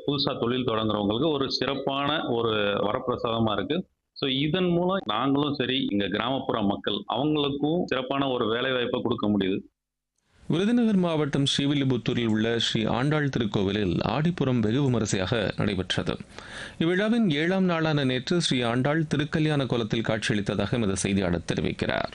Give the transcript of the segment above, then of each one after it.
புதுசா தொழில் தொடங்குறவங்களுக்கு ஒரு சிறப்பான ஒரு வரப்பிரசாதமா இருக்கு ஸோ இதன் மூலம் நாங்களும் சரி இங்க கிராமப்புற மக்கள் அவங்களுக்கும் சிறப்பான ஒரு வேலை வாய்ப்பை கொடுக்க முடியுது விருதுநகர் மாவட்டம் ஸ்ரீவில்லிபுத்தூரில் உள்ள ஸ்ரீ ஆண்டாள் திருக்கோவிலில் ஆடிப்புறம் வெகு விமரிசையாக நடைபெற்றது இவ்விழாவின் ஏழாம் நாளான நேற்று ஸ்ரீ ஆண்டாள் திருக்கல்யாண கோலத்தில் காட்சியளித்ததாக எமது செய்தியாளர் தெரிவிக்கிறார்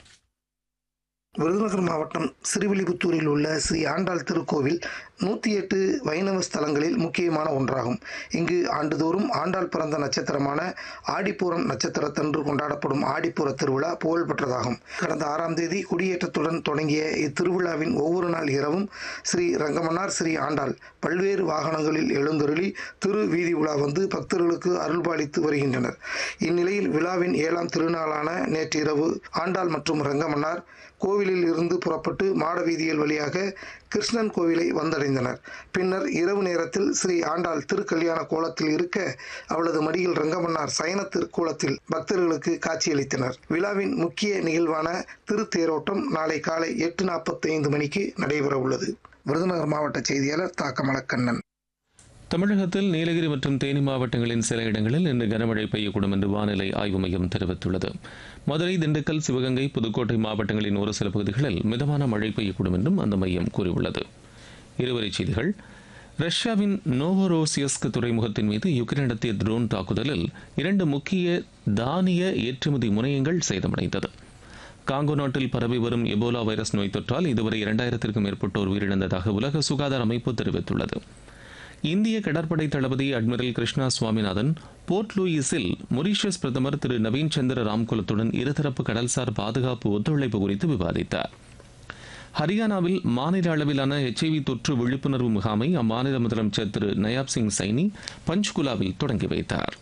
விருதுநகர் மாவட்டம் சிறுவில்லிபுத்தூரில் உள்ள ஸ்ரீ ஆண்டாள் திருக்கோவில் நூற்றி எட்டு வைணவ ஸ்தலங்களில் முக்கியமான ஒன்றாகும் இங்கு ஆண்டுதோறும் ஆண்டாள் பிறந்த நட்சத்திரமான ஆடிப்பூரம் நட்சத்திரத்தன்று கொண்டாடப்படும் ஆடிப்பூர திருவிழா புகழ்பெற்றதாகும் கடந்த ஆறாம் தேதி கொடியேற்றத்துடன் தொடங்கிய இத்திருவிழாவின் ஒவ்வொரு நாள் இரவும் ஸ்ரீ ரங்கமன்னார் ஸ்ரீ ஆண்டாள் பல்வேறு வாகனங்களில் எழுந்தருளி திரு வீதி உலா வந்து பக்தர்களுக்கு அருள்பாலித்து வருகின்றனர் இந்நிலையில் விழாவின் ஏழாம் திருநாளான நேற்று இரவு ஆண்டாள் மற்றும் ரங்கமன்னார் கோவிலில் இருந்து புறப்பட்டு மாட வீதியில் வழியாக கிருஷ்ணன் கோவிலை வந்தடைந்தனர் பின்னர் இரவு நேரத்தில் ஸ்ரீ ஆண்டாள் திருக்கல்யாண கோலத்தில் இருக்க அவளது மடியில் ரங்கமன்னார் சயன திருக்கோலத்தில் பக்தர்களுக்கு காட்சியளித்தனர் விழாவின் முக்கிய நிகழ்வான திருத்தேரோட்டம் நாளை காலை எட்டு நாற்பத்தைந்து மணிக்கு நடைபெற உள்ளது விருதுநகர் மாவட்ட செய்தியாளர் தாக்கமலக்கண்ணன் தமிழகத்தில் நீலகிரி மற்றும் தேனி மாவட்டங்களின் சில இடங்களில் இன்று கனமழை பெய்யக்கூடும் என்று வானிலை ஆய்வு மையம் தெரிவித்துள்ளது மதுரை திண்டுக்கல் சிவகங்கை புதுக்கோட்டை மாவட்டங்களின் ஒரு சில பகுதிகளில் மிதமான மழை பெய்யக்கூடும் என்றும் அந்த மையம் கூறியுள்ளது இருவரிச் செய்திகள் ரஷ்யாவின் நோவோரோசியஸ்க் துறைமுகத்தின் மீது யுக்ரைன் நடத்திய ட்ரோன் தாக்குதலில் இரண்டு முக்கிய தானிய ஏற்றுமதி முனையங்கள் சேதமடைந்தது காங்கோ நாட்டில் பரவி வரும் எபோலா வைரஸ் நோய் தொற்றால் இதுவரை இரண்டாயிரத்திற்கும் மேற்பட்டோர் உயிரிழந்ததாக உலக சுகாதார அமைப்பு தெரிவித்துள்ளது இந்திய கடற்படை தளபதி அட்மிரல் கிருஷ்ணா சுவாமிநாதன் போர்ட் லூயிஸில் மொரீஷியஸ் பிரதமர் திரு நவீன் சந்திர ராம்குலத்துடன் இருதரப்பு கடல்சார் பாதுகாப்பு ஒத்துழைப்பு குறித்து விவாதித்தார் ஹரியானாவில் மாநில அளவிலான எச்ஐவி தொற்று விழிப்புணர்வு முகாமை அம்மாநில முதலமைச்சர் திரு நயாப் சிங் சைனி பஞ்ச்குலாவில் தொடங்கி வைத்தார்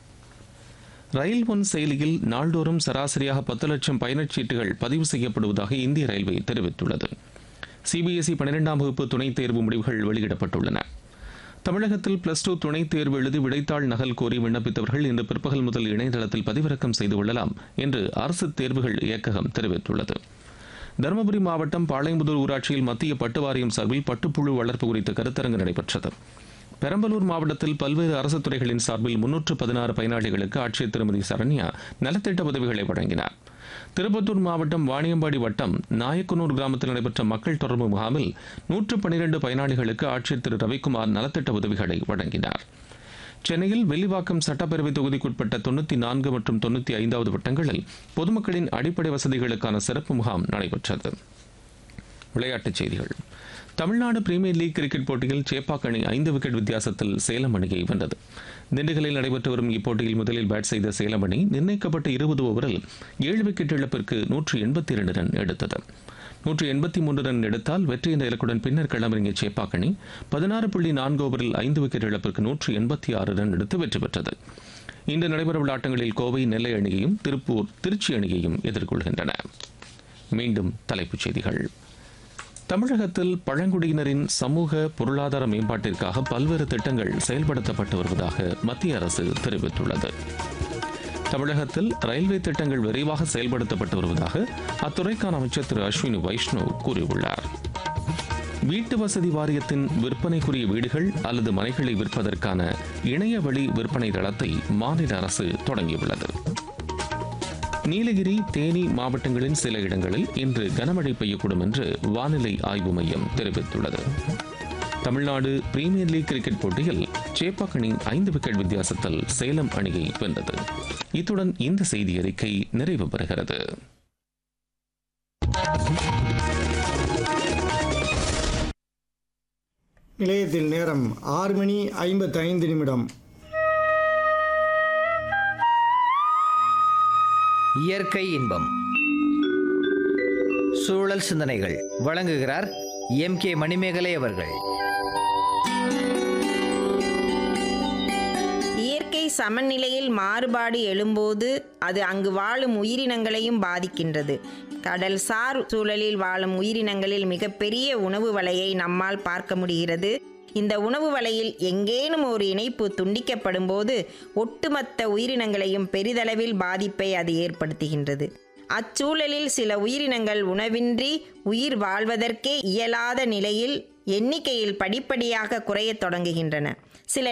ரயில் ஒன் செயலியில் நாள்தோறும் சராசரியாக பத்து லட்சம் பயணச்சீட்டுகள் பதிவு செய்யப்படுவதாக இந்திய ரயில்வே தெரிவித்துள்ளது சிபிஎஸ்இ பன்னிரெண்டாம் வகுப்பு துணைத் தேர்வு முடிவுகள் வெளியிடப்பட்டுள்ளன தமிழகத்தில் பிளஸ் டூ துணைத் தேர்வு எழுதி விடைத்தாள் நகல் கோரி விண்ணப்பித்தவர்கள் இன்று பிற்பகல் முதல் இணையதளத்தில் பதிவிறக்கம் செய்து கொள்ளலாம் என்று அரசு தேர்வுகள் இயக்ககம் தெரிவித்துள்ளது தருமபுரி மாவட்டம் பாளையம்புதூர் ஊராட்சியில் மத்திய பட்டு வாரியம் சார்பில் பட்டுப்புழு வளர்ப்பு குறித்த கருத்தரங்கு நடைபெற்றது பெரம்பலூர் மாவட்டத்தில் பல்வேறு அரசு துறைகளின் சார்பில் முன்னூற்று பதினாறு பயனாளிகளுக்கு ஆட்சியர் திருமதி சரண்யா நலத்திட்ட உதவிகளை வழங்கினார் திருப்பத்தூர் மாவட்டம் வாணியம்பாடி வட்டம் நாயக்கனூர் கிராமத்தில் நடைபெற்ற மக்கள் தொடர்பு முகாமில் நூற்று பனிரெண்டு பயனாளிகளுக்கு ஆட்சியர் திரு ரவிக்குமார் நலத்திட்ட உதவிகளை வழங்கினார் சென்னையில் வெள்ளிவாக்கம் சட்டப்பேரவை தொகுதிக்குட்பட்ட தொண்ணூற்றி நான்கு மற்றும் தொண்ணூற்றி ஐந்தாவது வட்டங்களில் பொதுமக்களின் அடிப்படை வசதிகளுக்கான சிறப்பு முகாம் நடைபெற்றது விளையாட்டுச் செய்திகள் தமிழ்நாடு பிரீமியர் லீக் கிரிக்கெட் போட்டியில் சேப்பாக் அணி ஐந்து விக்கெட் வித்தியாசத்தில் சேலம் அணியை வென்றது திண்டுக்கல்லில் நடைபெற்று வரும் இப்போட்டியில் முதலில் பேட் செய்த சேலம் அணி நிர்ணயிக்கப்பட்ட இருபது ஓவரில் ஏழு விக்கெட் இழப்பிற்கு நூற்று எண்பத்தி இரண்டு ரன் எடுத்தது நூற்று எண்பத்தி மூன்று ரன் எடுத்தால் வெற்றி என்ற இலக்குடன் பின்னர் களமிறங்கிய சேப்பாக் அணி பதினாறு புள்ளி நான்கு ஓவரில் ஐந்து விக்கெட் இழப்பிற்கு நூற்று எண்பத்தி ஆறு ரன் எடுத்து வெற்றி பெற்றது இன்று நடைபெறவுள்ள ஆட்டங்களில் கோவை நெல்லை அணியையும் திருப்பூர் திருச்சி அணியையும் எதிர்கொள்கின்றன மீண்டும் தலைப்புச் செய்திகள் தமிழகத்தில் பழங்குடியினரின் சமூக பொருளாதார மேம்பாட்டிற்காக பல்வேறு திட்டங்கள் செயல்படுத்தப்பட்டு வருவதாக மத்திய அரசு தெரிவித்துள்ளது தமிழகத்தில் ரயில்வே திட்டங்கள் விரைவாக செயல்படுத்தப்பட்டு வருவதாக அத்துறைக்கான அமைச்சர் திரு அஸ்வினி வைஷ்ணவ் கூறியுள்ளார் வீட்டு வசதி வாரியத்தின் விற்பனைக்குரிய வீடுகள் அல்லது மனைகளை விற்பதற்கான இணைய வழி விற்பனை தளத்தை மாநில அரசு தொடங்கியுள்ளது நீலகிரி தேனி மாவட்டங்களின் சில இடங்களில் இன்று கனமழை பெய்யக்கூடும் என்று வானிலை ஆய்வு மையம் தெரிவித்துள்ளது தமிழ்நாடு பிரீமியர் லீக் கிரிக்கெட் போட்டியில் சேப்பாக் அணி ஐந்து விக்கெட் வித்தியாசத்தில் சேலம் அணியை வென்றது இத்துடன் இந்த செய்தி அறிக்கை நிறைவு பெறுகிறது நிலையத்தில் நேரம் ஆறு மணி ஐம்பத்தைந்து நிமிடம் இயற்கை இன்பம் சூழல் சிந்தனைகள் வழங்குகிறார் எம் கே மணிமேகலை அவர்கள் இயற்கை சமநிலையில் மாறுபாடு எழும்போது அது அங்கு வாழும் உயிரினங்களையும் பாதிக்கின்றது கடல் சார் சூழலில் வாழும் உயிரினங்களில் மிகப்பெரிய உணவு வலையை நம்மால் பார்க்க முடிகிறது இந்த உணவு வலையில் எங்கேனும் ஒரு இணைப்பு துண்டிக்கப்படும் போது ஒட்டுமொத்த உயிரினங்களையும் பெரிதளவில் பாதிப்பை அது ஏற்படுத்துகின்றது அச்சூழலில் சில உயிரினங்கள் உணவின்றி உயிர் வாழ்வதற்கே இயலாத நிலையில் எண்ணிக்கையில் படிப்படியாக குறையத் தொடங்குகின்றன சில